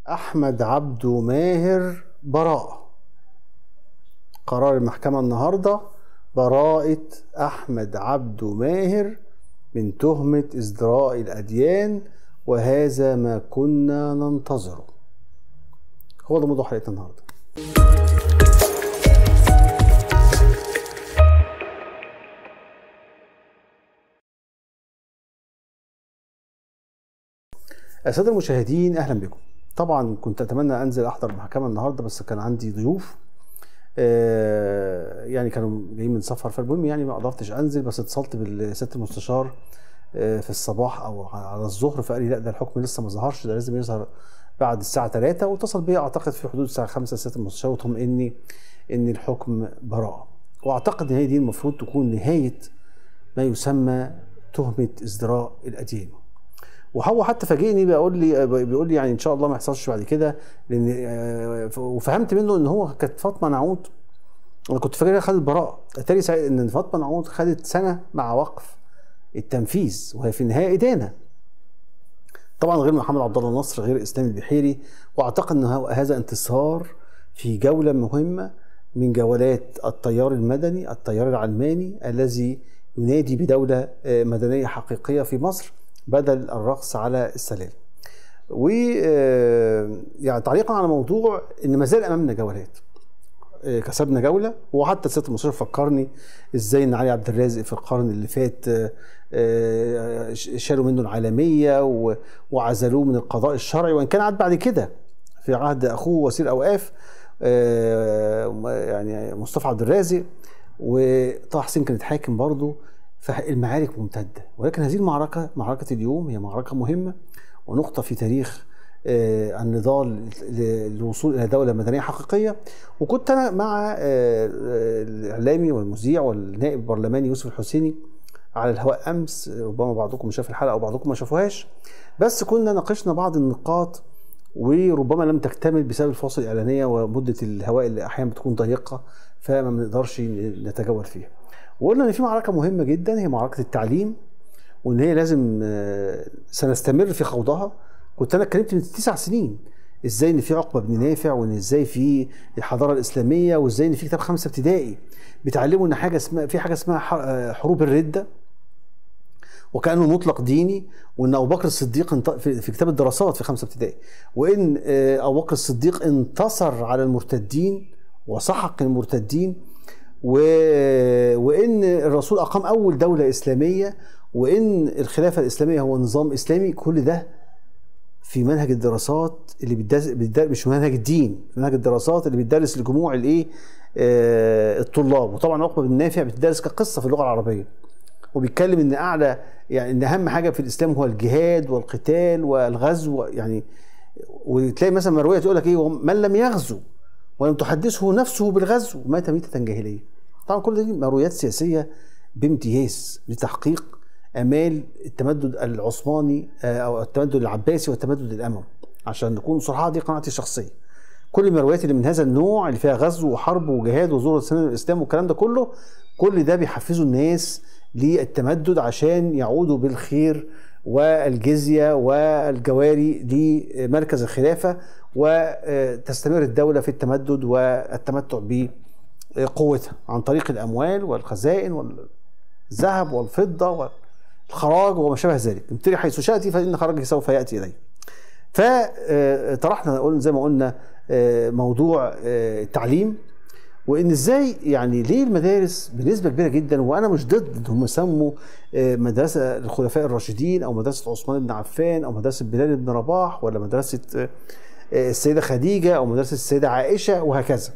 احمد عبده ماهر براءه قرار المحكمه النهارده براءه احمد عبده ماهر من تهمه ازدراء الاديان وهذا ما كنا ننتظره هو ده موضوع حلقتنا النهارده الساده المشاهدين اهلا بكم طبعا كنت اتمنى انزل احضر المحكمه النهارده بس كان عندي ضيوف آه، يعني كانوا جايين من سفر فالمهم يعني ما قدرتش انزل بس اتصلت بالسياده المستشار آه، في الصباح او على الظهر فقال لي لا ده الحكم لسه ما ظهرش ده لازم يظهر بعد الساعه 3 واتصل بيا اعتقد في حدود الساعه 5 سياده المستشار وطمئني ان الحكم براءه واعتقد ان هي دي المفروض تكون نهايه ما يسمى تهمه ازدراء الاديان وهو حتى فاجئني بيقول لي بيقول لي يعني ان شاء الله ما يحصلش بعد كده لان آه، وفهمت منه ان هو كانت فاطمه نعود انا كنت فاكرها خدت براءه اتاري سع- ان فاطمه نعود خدت سنه مع وقف التنفيذ وهي في النهايه ادانه طبعا غير محمد عبد الله نصر غير اسلام البحيري واعتقد ان هو- هذا انتصار في جوله مهمه من جولات التيار المدني التيار العلماني الذي ينادي بدوله آه، مدنيه حقيقيه في مصر بدل الرقص على السلام. و آه، يعني تعليقا على موضوع ان ما زال امامنا جولات. آه، كسبنا جوله وحتى سياده المستشار فكرني ازاي ان علي عبد الرازق في القرن اللي فات آه، آه، ش- شالوا منه العالميه و- وعزلوه من القضاء الشرعي وان كان عاد بعد كده في عهد اخوه وزير اوقاف آه، يعني مصطفى عبد الرازق وطه حسين كان اتحاكم برضه فالمعارك ممتده ولكن هذه المعركه معركه اليوم هي معركه مهمه ونقطه في تاريخ آه، النضال ل- للوصول الى دوله مدنيه حقيقيه وكنت انا مع آه، آه، الاعلامي والمذيع والنائب البرلماني يوسف الحسيني على الهواء امس ربما بعضكم شاف الحلقه وبعضكم ما شافوهاش بس كنا ناقشنا بعض النقاط وربما لم تكتمل بسبب الفاصل الاعلانيه ومده الهواء اللي احيانا بتكون ضيقه فما بنقدرش نتجول فيها. وقلنا ان في معركه مهمه جدا هي معركه التعليم وان هي لازم آه، سنستمر في خوضها كنت انا اتكلمت من تسع سنين ازاي ان في عقبه بن نافع وان ازاي في الحضاره الاسلاميه وازاي ان في كتاب خمسه ابتدائي بيتعلموا ان حاجه اسمها في حاجه اسمها ح- آه، حروب الرده وكانه مطلق ديني وان ابو بكر الصديق انت- في في كتاب الدراسات في خمسه ابتدائي وان آه، ابو بكر الصديق انتصر على المرتدين وسحق المرتدين و... وان الرسول اقام اول دوله اسلاميه وان الخلافه الاسلاميه هو نظام اسلامي كل ده في منهج الدراسات اللي بيدرس بيدرس- مش منهج الدين منهج الدراسات اللي بيدرس لجموع الايه آه الطلاب وطبعا عقبه بن نافع بتدرس كقصه في اللغه العربيه وبيتكلم ان اعلى يعني ان اهم حاجه في الاسلام هو الجهاد والقتال والغزو يعني وتلاقي مثلا مرويه تقول لك ايه من لم يغزو ولم تحدثه نفسه بالغزو مات ميته جاهليه طبعا كل دي مرويات سياسيه بامتياز لتحقيق امال التمدد العثماني آه، او التمدد العباسي والتمدد الاموي عشان نكون صراحه دي قناعتي الشخصيه كل المرويات اللي من هذا النوع اللي فيها غزو وحرب وجهاد وظهور سنن الاسلام والكلام ده كله كل ده بيحفزوا الناس للتمدد عشان يعودوا بالخير والجزيه والجواري لمركز الخلافه وتستمر الدوله في التمدد والتمتع بقوتها عن طريق الاموال والخزائن والذهب والفضه والخراج وما شابه ذلك امتلي حيث شاتي فان خرجي سوف ياتي اليه فطرحنا قلنا زي ما قلنا آه، موضوع آه، التعليم وان ازاي يعني ليه المدارس بنسبه كبيره جدا وانا مش ضد ان هم سموا آه، مدرسه الخلفاء الراشدين او مدرسه عثمان بن عفان او مدرسه بلال بن رباح ولا مدرسه آه، آه، السيده خديجه او مدرسه السيده عائشه وهكذا.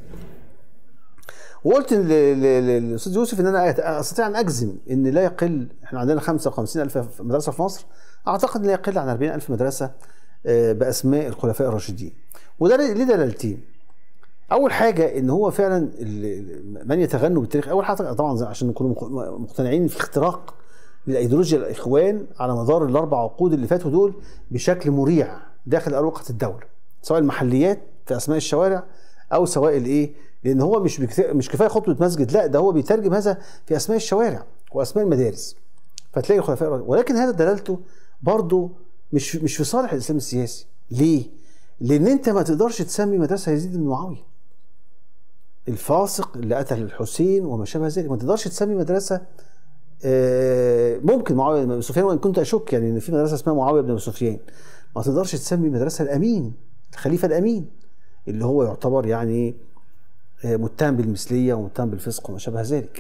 وقلت ل- ل- ل- للاستاذ يوسف ان انا أت- استطيع ان اجزم ان لا يقل احنا عندنا 55 الف مدرسه في مصر اعتقد لا يقل عن 40 الف مدرسه آه، باسماء الخلفاء الراشدين وده ليه دلالتين اول حاجه ان هو فعلا ال- ال- من يتغنوا بالتاريخ اول حاجه طبعا زي- عشان نكون مق- مقتنعين في اختراق لايديولوجيا الاخوان على مدار الاربع عقود اللي فاتوا دول بشكل مريع داخل اروقه الدوله سواء المحليات في اسماء الشوارع او سواء الايه لان هو مش بكت... مش كفايه خطوه مسجد لا ده هو بيترجم هذا في اسماء الشوارع واسماء المدارس فتلاقي الخلفاء الراشدين. ولكن هذا دلالته برضه مش مش في صالح الاسلام السياسي ليه؟ لان انت ما تقدرش تسمي مدرسه يزيد بن معاويه الفاسق اللي قتل الحسين وما شابه ذلك ما تقدرش تسمي مدرسه آه، ممكن معاويه بن سفيان وان كنت اشك يعني ان في مدرسه اسمها معاويه بن سفيان ما تقدرش تسمي مدرسه الامين الخليفه الامين اللي هو يعتبر يعني آه، متهم بالمثليه ومتهم بالفسق وما شابه ذلك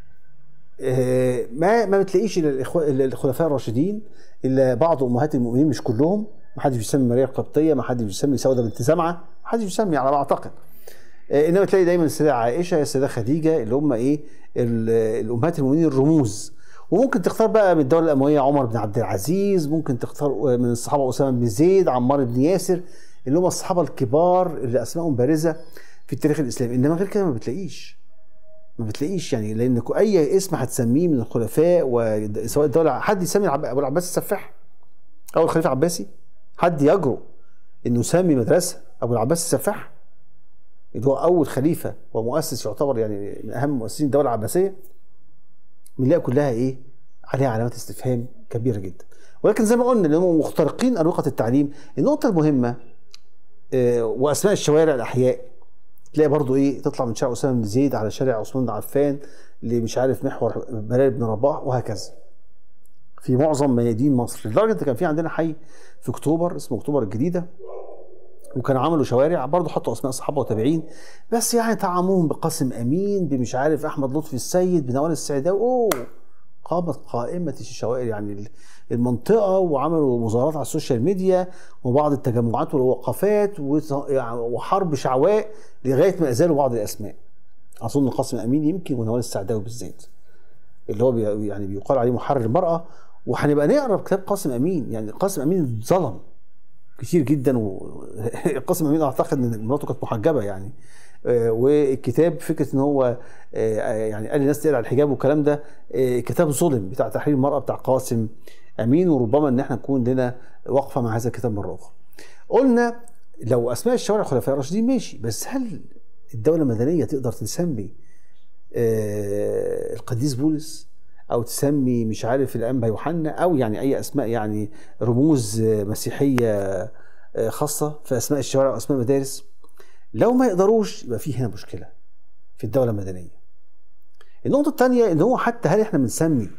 آه، ما ما بتلاقيش إلا الإخوة- إلا الخلفاء الراشدين الا بعض امهات المؤمنين مش كلهم ما حدش بيسمي ماريا القبطيه ما حدش بيسمي سوده بنت زمعه ما حدش بيسمي على ما اعتقد آه، انما تلاقي دايما السيده عائشه السيده خديجه اللي هم ايه ال- الامهات المؤمنين الرموز وممكن تختار بقى من الدوله الامويه عمر بن عبد العزيز ممكن تختار من الصحابه اسامه بن زيد عمار بن ياسر اللي هم الصحابه الكبار اللي اسمائهم بارزه في التاريخ الاسلامي انما غير كده ما بتلاقيش ما بتلاقيش يعني لان كو- اي اسم هتسميه من الخلفاء وسواء الدوله حد يسمي العب- ابو العباس السفاح اول خليفه عباسي حد يجرؤ انه يسمي مدرسه ابو العباس السفاح اللي هو اول خليفه ومؤسس يعتبر يعني من اهم مؤسسين الدوله العباسيه بنلاقي كلها ايه عليها علامات استفهام كبيره جدا ولكن زي ما قلنا ان هم مخترقين اروقه التعليم النقطه المهمه آه، واسماء الشوارع الاحياء تلاقي برضو ايه تطلع من شارع اسامه بن زيد على شارع عثمان بن عفان اللي مش عارف محور بلال بن رباح وهكذا في معظم ميادين مصر لدرجه ان كان في عندنا حي في اكتوبر اسمه اكتوبر الجديده وكانوا عملوا شوارع برضه حطوا اسماء صحابه وتابعين بس يعني طعموهم بقاسم امين بمش عارف احمد لطفي السيد بنوال السعداوي اوه قامت قائمه الشوارع يعني المنطقه وعملوا مظاهرات على السوشيال ميديا وبعض التجمعات والوقفات وت- يعني وحرب شعواء لغايه ما ازالوا بعض الاسماء اظن قاسم امين يمكن ونوال السعداوي بالذات اللي هو بي يعني بيقال عليه محرر المراه وهنبقى نقرا كتاب قاسم امين يعني قاسم امين ظلم كتير جدا وقاسم امين اعتقد ان مراته كانت محجبه يعني آه، والكتاب فكره ان هو آه، يعني قال للناس تقلع الحجاب والكلام ده آه، كتاب ظلم بتاع تحرير المراه بتاع قاسم امين وربما ان احنا نكون لنا وقفه مع هذا الكتاب مره اخرى. قلنا لو اسماء الشوارع الخلفاء الراشدين ماشي بس هل الدوله المدنيه تقدر تسمي آه، القديس بولس او تسمي مش عارف الانبا يوحنا او يعني اي اسماء يعني رموز آه، مسيحيه آه، خاصه في اسماء الشوارع واسماء المدارس لو ما يقدروش يبقى في هنا مشكله في الدوله المدنيه النقطه الثانيه ان هو حتى هل احنا بنسمي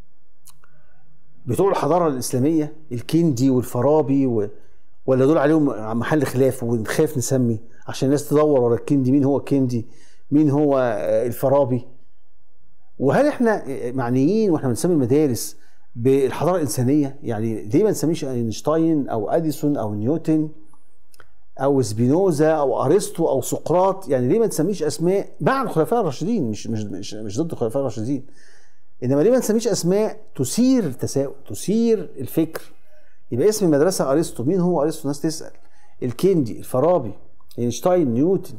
بتوع الحضاره الاسلاميه الكندي والفارابي و... ولا دول عليهم محل خلاف ونخاف نسمي عشان الناس تدور ورا الكندي مين هو الكندي مين هو آه، الفارابي وهل احنا معنيين واحنا بنسمي المدارس بالحضاره الانسانيه يعني ليه ما نسميش اينشتاين او اديسون او نيوتن او سبينوزا او ارسطو او سقراط يعني ليه ما نسميش اسماء مع الخلفاء الراشدين مش مش مش, مش ضد الخلفاء الراشدين انما ليه ما نسميش اسماء تثير التساؤل تثير الفكر يبقى اسم المدرسه ارسطو مين هو ارسطو الناس تسال الكندي الفارابي اينشتاين نيوتن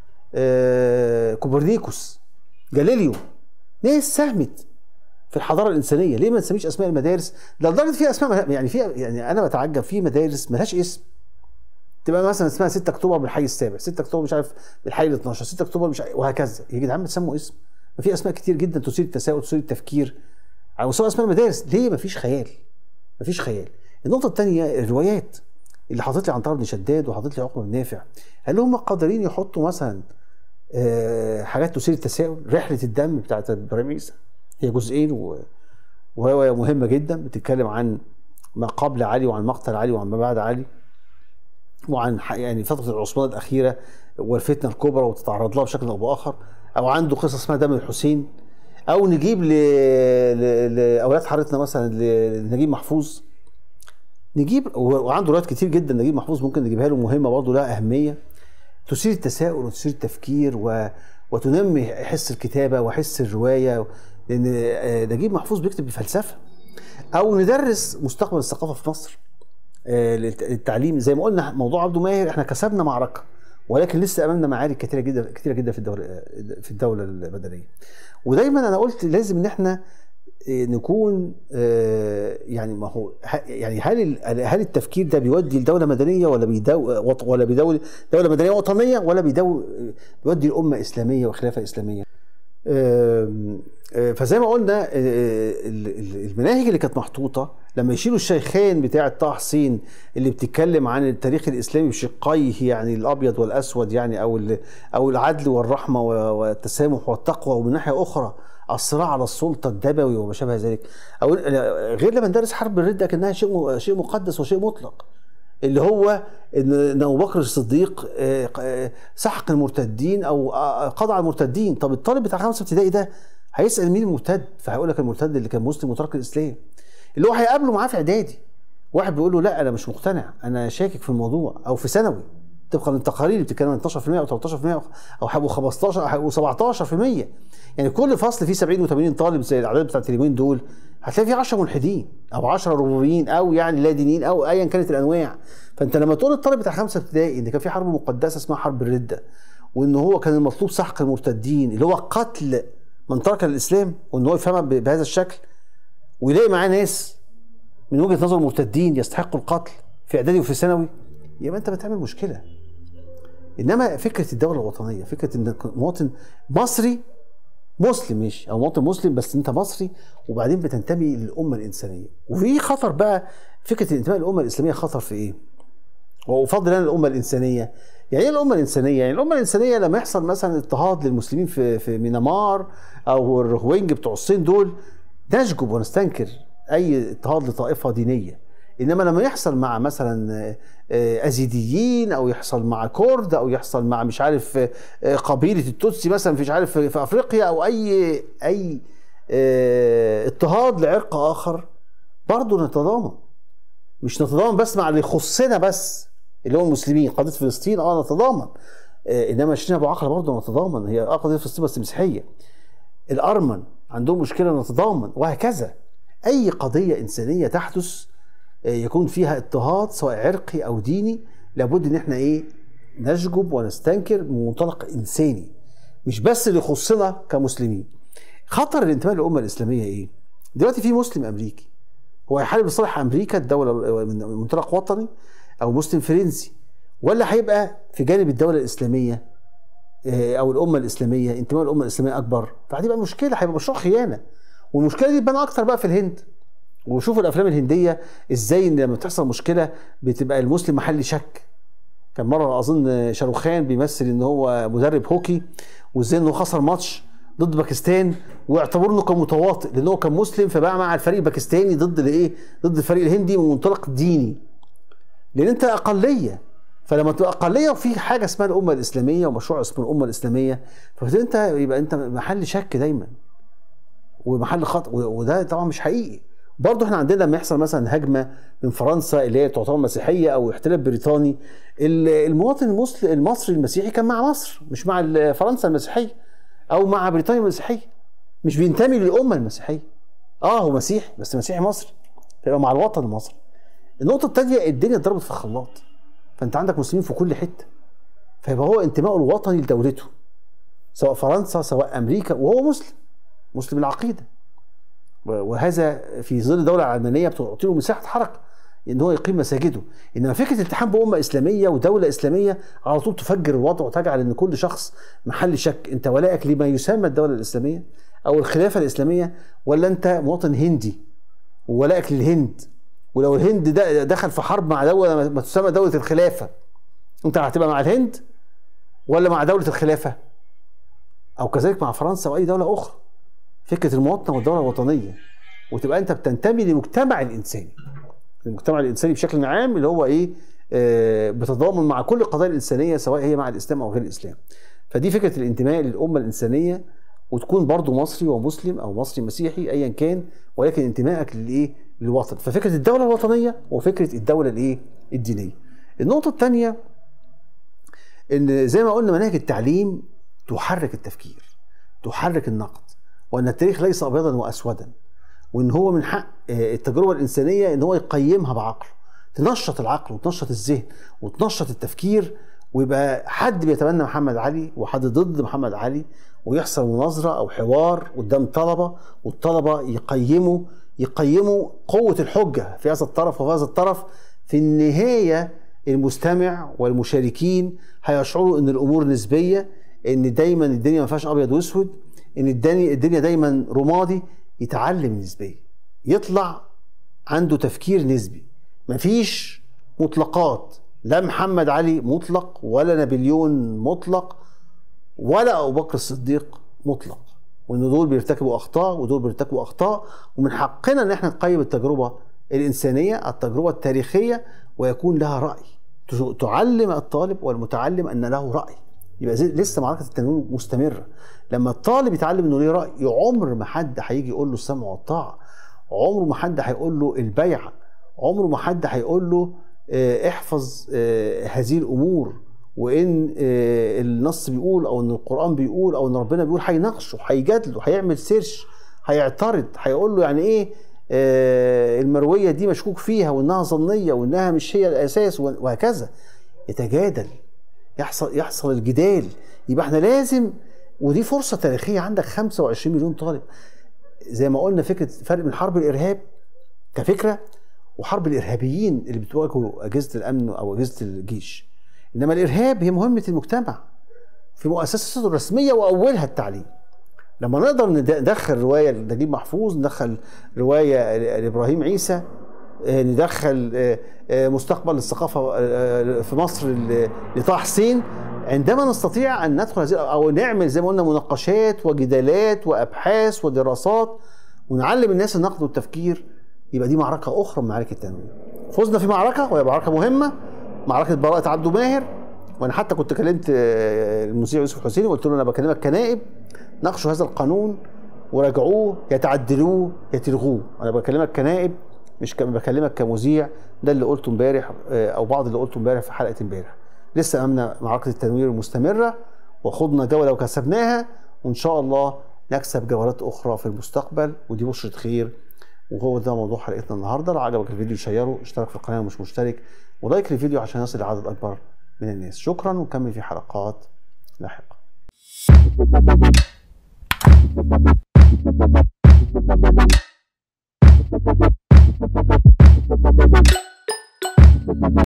آه، كوبرنيكوس جاليليو ناس ساهمت في الحضاره الانسانيه ليه ما نسميش اسماء المدارس ده لدرجه في اسماء ملها- يعني في يعني انا بتعجب في مدارس ملهاش اسم تبقى مثلا اسمها 6 اكتوبر بالحي السابع 6 اكتوبر مش عارف بالحي ال 12 6 اكتوبر مش عارف وهكذا يا جدعان ما تسموا اسم ما في اسماء كتير جدا تثير التساؤل تثير التفكير على مستوى اسماء المدارس ليه ما فيش خيال ما فيش خيال النقطه الثانيه الروايات اللي حاطط لي عنتر بن شداد وحاطط لي عقبه بن نافع هل هم قادرين يحطوا مثلا آه، حاجات تثير التساؤل رحله الدم بتاعت ابراهيم عيسى هي جزئين و- وروايه مهمه جدا بتتكلم عن ما قبل علي وعن مقتل علي وعن ما بعد علي وعن ح- يعني فتره العثمان الاخيره والفتنه الكبرى وتتعرض لها بشكل او باخر او عنده قصه اسمها دم الحسين او نجيب ل... ل... لاولاد حارتنا مثلا ل- لنجيب محفوظ نجيب و- وعنده روايات كتير جدا نجيب محفوظ ممكن نجيبها له مهمه برضه لها اهميه تثير التساؤل وتثير التفكير و... وتنمي حس الكتابه وحس الروايه لان آه، نجيب محفوظ بيكتب بفلسفه او ندرس مستقبل الثقافه في مصر آه، للت- للتعليم زي ما قلنا موضوع عبده ماهر احنا كسبنا معركه ولكن لسه امامنا معارك كتيره جدا كتيره جدا في الدوله في الدوله المدنيه ودايما انا قلت لازم ان احنا آه، نكون آه، يعني ما هو ه- يعني هل ال- هل التفكير ده بيودي لدوله مدنيه ولا بيدو وط- ولا بيدول دوله مدنيه وطنيه ولا بيدو بيودي الامه اسلاميه وخلافه اسلاميه آم، آه، فزي ما قلنا آه، ال- ال- المناهج اللي كانت محطوطه لما يشيلوا الشيخين بتاع طه حسين اللي بتتكلم عن التاريخ الاسلامي بشقيه يعني الابيض والاسود يعني او او العدل والرحمه والتسامح والتقوى ومن ناحيه اخرى الصراع على السلطه الدبوي وما شابه ذلك او غير لما ندرس حرب الرده كانها شيء شيء مقدس وشيء مطلق اللي هو ان ابو بكر الصديق آه، آه، سحق المرتدين او آه، قضى على المرتدين طب الطالب بتاع خمسه ابتدائي ده هيسال مين المرتد فهيقول لك المرتد اللي كان مسلم وترك الاسلام اللي هو هيقابله معاه في اعدادي واحد بيقول له لا انا مش مقتنع انا شاكك في الموضوع او في ثانوي طبقا للتقارير اللي بتتكلم عن 12% او 13% او هيبقوا 15 او هيبقوا 17% يعني كل فصل فيه 70 و80 طالب زي الاعداد بتاعت اليومين دول هتلاقي فيه 10 ملحدين او 10 ربوبيين او يعني لا دينيين او ايا كانت الانواع فانت لما تقول الطالب بتاع خمسه ابتدائي ان كان في حرب مقدسه اسمها حرب الرده وان هو كان المطلوب سحق المرتدين اللي هو قتل من ترك الاسلام وان هو يفهمها بهذا الشكل ويلاقي معاه ناس من وجهه نظر المرتدين يستحقوا القتل في اعدادي وفي ثانوي يبقى انت بتعمل مشكله انما فكره الدوله الوطنيه فكره انك مواطن مصري مسلم مش او مواطن مسلم بس انت مصري وبعدين بتنتمي للامه الانسانيه وفي خطر بقى فكره الانتماء للامه الاسلاميه خطر في ايه؟ وافضل انا الامه الانسانيه يعني ايه الامه الانسانيه؟ يعني الامه الانسانيه لما يحصل مثلا اضطهاد للمسلمين في في مينمار او الروهينج بتوع الصين دول نشجب ونستنكر اي اضطهاد لطائفه دينيه انما لما يحصل مع مثلا آه، ازيديين او يحصل مع كرد او يحصل مع مش عارف آه، قبيله التوتسي مثلا مش عارف في افريقيا او اي اي آه، اضطهاد لعرق اخر برضه نتضامن مش نتضامن بس مع اللي يخصنا بس اللي هو المسلمين قضيه فلسطين اه نتضامن انما شيرين ابو عقله برضه نتضامن هي اه قضيه فلسطين بس مسيحيه الارمن عندهم مشكله نتضامن وهكذا اي قضيه انسانيه تحدث آه، يكون فيها اضطهاد سواء عرقي او ديني لابد ان احنا ايه نشجب ونستنكر من منطلق انساني مش بس اللي يخصنا كمسلمين خطر الانتماء للامه الاسلاميه ايه دلوقتي في مسلم امريكي هو هيحارب لصالح امريكا الدوله من منطلق وطني او مسلم فرنسي ولا هيبقى في جانب الدوله الاسلاميه آه، او الامه الاسلاميه انتماء الامه الاسلاميه اكبر فهتبقى مشكله هيبقى مشروع خيانه والمشكله دي تبان اكتر بقى في الهند وشوفوا الافلام الهنديه ازاي ان لما بتحصل مشكله بتبقى المسلم محل شك كان مره اظن شاروخان بيمثل ان هو مدرب هوكي وازاي انه خسر ماتش ضد باكستان واعتبر انه كان متواطئ لان هو كان مسلم فبقى مع الفريق الباكستاني ضد الايه؟ ضد الفريق الهندي من منطلق ديني. لان انت اقليه فلما تبقى اقليه وفي حاجه اسمها الامه الاسلاميه ومشروع اسمه الامه الاسلاميه فانت يبقى انت محل شك دايما ومحل خطأ وده طبعا مش حقيقي برضه احنا عندنا لما يحصل مثلا هجمه من فرنسا اللي هي تعتبر مسيحيه او احتلال بريطاني المواطن المصري المصري المسيحي كان مع مصر مش مع فرنسا المسيحيه او مع بريطانيا المسيحيه مش بينتمي للامه المسيحيه اه هو مسيحي بس مسيحي مصري فيبقى مع الوطن المصري النقطه الثانيه الدنيا اتضربت في الخلاط فانت عندك مسلمين في كل حته فيبقى هو انتمائه الوطني لدولته سواء فرنسا سواء امريكا وهو مسلم مسلم العقيده وهذا في ظل دوله علمانيه بتعطي له مساحه حركه ان هو يقيم مساجده انما فكره الالتحام بامه اسلاميه ودوله اسلاميه على طول تفجر الوضع وتجعل ان كل شخص محل شك انت ولائك لما يسمى الدوله الاسلاميه او الخلافه الاسلاميه ولا انت مواطن هندي وولائك للهند ولو الهند دخل في حرب مع دوله ما تسمى دوله الخلافه انت هتبقى مع الهند ولا مع دوله الخلافه او كذلك مع فرنسا واي دوله اخرى فكره المواطنه والدوله الوطنيه وتبقى انت بتنتمي للمجتمع الانساني المجتمع الانساني بشكل عام اللي هو ايه آه بتضامن مع كل القضايا الانسانيه سواء هي مع الاسلام او غير الاسلام فدي فكره الانتماء للامه الانسانيه وتكون برضو مصري ومسلم او مصري مسيحي ايا كان ولكن انتمائك للايه للوطن ففكره الدوله الوطنيه وفكره الدوله الايه الدينيه النقطه الثانيه ان زي ما قلنا مناهج التعليم تحرك التفكير تحرك النقد وان التاريخ ليس ابيضا واسودا وان هو من حق آه، التجربه الانسانيه ان هو يقيمها بعقله تنشط العقل وتنشط الذهن وتنشط التفكير ويبقى حد بيتبنى محمد علي وحد ضد محمد علي ويحصل مناظره او حوار قدام طلبه والطلبه يقيموا يقيموا قوه الحجه في هذا الطرف وفي هذا الطرف في النهايه المستمع والمشاركين هيشعروا ان الامور نسبيه ان دايما الدنيا ما فيهاش ابيض واسود ان الدنيا الدنيا دايما رمادي يتعلم نسبيا يطلع عنده تفكير نسبي مفيش مطلقات لا محمد علي مطلق ولا نابليون مطلق ولا ابو بكر الصديق مطلق وان دول بيرتكبوا اخطاء ودول بيرتكبوا اخطاء ومن حقنا ان احنا نقيم التجربه الانسانيه التجربه التاريخيه ويكون لها راي تعلم الطالب والمتعلم ان له راي يبقى زي لسه معركه التنوير مستمره لما الطالب يتعلم انه ليه راي عمر ما حد هيجي يقول له السمع والطاعه عمره ما حد هيقول له البيعه عمره ما حد هيقول له آه، احفظ آه، هذه الامور وان آه، النص بيقول او ان القران بيقول او ان ربنا بيقول هيناقشه هيجادله هيعمل سيرش هيعترض هيقول له يعني ايه المرويه دي مشكوك فيها وانها ظنيه وانها مش هي الاساس وهكذا يتجادل يحصل يحصل الجدال يبقى احنا لازم ودي فرصه تاريخيه عندك 25 مليون طالب زي ما قلنا فكره فرق بين حرب الارهاب كفكره وحرب الارهابيين اللي بتواجهوا اجهزه الامن او اجهزه الجيش انما الارهاب هي مهمه المجتمع في مؤسساته الرسميه واولها التعليم لما نقدر ندخل روايه لنجيب محفوظ ندخل روايه لابراهيم عيسى آه، ندخل آه، آه، مستقبل الثقافه في مصر لطه حسين عندما نستطيع ان ندخل هذه او نعمل زي ما قلنا مناقشات وجدالات وابحاث ودراسات ونعلم الناس النقد والتفكير يبقى دي معركه اخرى من معارك التنوير فزنا في معركه وهي معركه مهمه معركه براءه عبده ماهر وانا حتى كنت كلمت آه، المذيع يوسف حسيني وقلت له انا بكلمك كنائب ناقشوا هذا القانون وراجعوه يتعدلوه يتلغوه انا بكلمك كنائب مش بكلمك كمذيع ده اللي قلته امبارح آه، او بعض اللي قلته امبارح في حلقه امبارح لسه امامنا معركه التنوير مستمره وخضنا جوله وكسبناها وان شاء الله نكسب جولات اخرى في المستقبل ودي بشره خير وهو ده موضوع حلقتنا النهارده لو عجبك الفيديو شيره اشترك في القناه ومش مشترك ولايك الفيديو عشان يصل لعدد اكبر من الناس شكرا ونكمل في حلقات لاحقه